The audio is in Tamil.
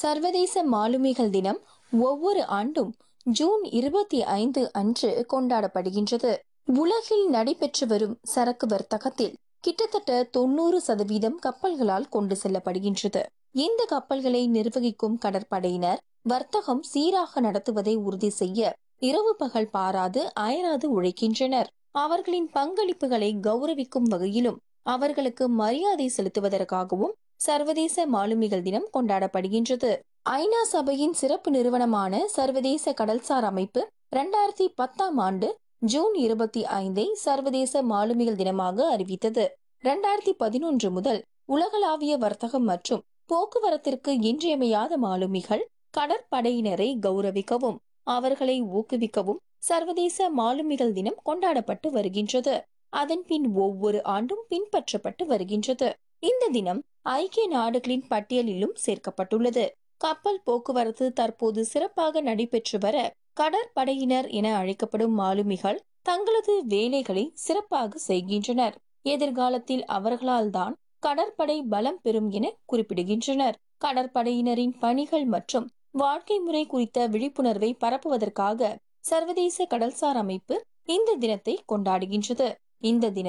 சர்வதேச மாலுமிகள் தினம் ஒவ்வொரு ஆண்டும் ஜூன் இருபத்தி ஐந்து அன்று கொண்டாடப்படுகின்றது உலகில் நடைபெற்று வரும் சரக்கு வர்த்தகத்தில் கிட்டத்தட்ட தொண்ணூறு சதவீதம் கப்பல்களால் கொண்டு செல்லப்படுகின்றது இந்த கப்பல்களை நிர்வகிக்கும் கடற்படையினர் வர்த்தகம் சீராக நடத்துவதை உறுதி செய்ய இரவு பகல் பாராது அயராது உழைக்கின்றனர் அவர்களின் பங்களிப்புகளை கௌரவிக்கும் வகையிலும் அவர்களுக்கு மரியாதை செலுத்துவதற்காகவும் சர்வதேச மாலுமிகள் தினம் கொண்டாடப்படுகின்றது ஐநா சபையின் சிறப்பு நிறுவனமான சர்வதேச கடல்சார் அமைப்பு இரண்டாயிரத்தி பத்தாம் ஆண்டு ஜூன் இருபத்தி ஐந்தை சர்வதேச மாலுமிகள் தினமாக அறிவித்தது இரண்டாயிரத்தி பதினொன்று முதல் உலகளாவிய வர்த்தகம் மற்றும் போக்குவரத்திற்கு இன்றியமையாத மாலுமிகள் கடற்படையினரை கௌரவிக்கவும் அவர்களை ஊக்குவிக்கவும் சர்வதேச மாலுமிகள் தினம் கொண்டாடப்பட்டு வருகின்றது அதன் பின் ஒவ்வொரு ஆண்டும் பின்பற்றப்பட்டு வருகின்றது இந்த தினம் ஐக்கிய நாடுகளின் பட்டியலிலும் சேர்க்கப்பட்டுள்ளது கப்பல் போக்குவரத்து தற்போது சிறப்பாக நடைபெற்று வர கடற்படையினர் என அழைக்கப்படும் மாலுமிகள் தங்களது வேலைகளை சிறப்பாக செய்கின்றனர் எதிர்காலத்தில் அவர்களால் தான் கடற்படை பலம் பெறும் என குறிப்பிடுகின்றனர் கடற்படையினரின் பணிகள் மற்றும் வாழ்க்கை முறை குறித்த விழிப்புணர்வை பரப்புவதற்காக சர்வதேச கடல்சார் அமைப்பு இந்த தினத்தை கொண்டாடுகின்றது இந்த தினம்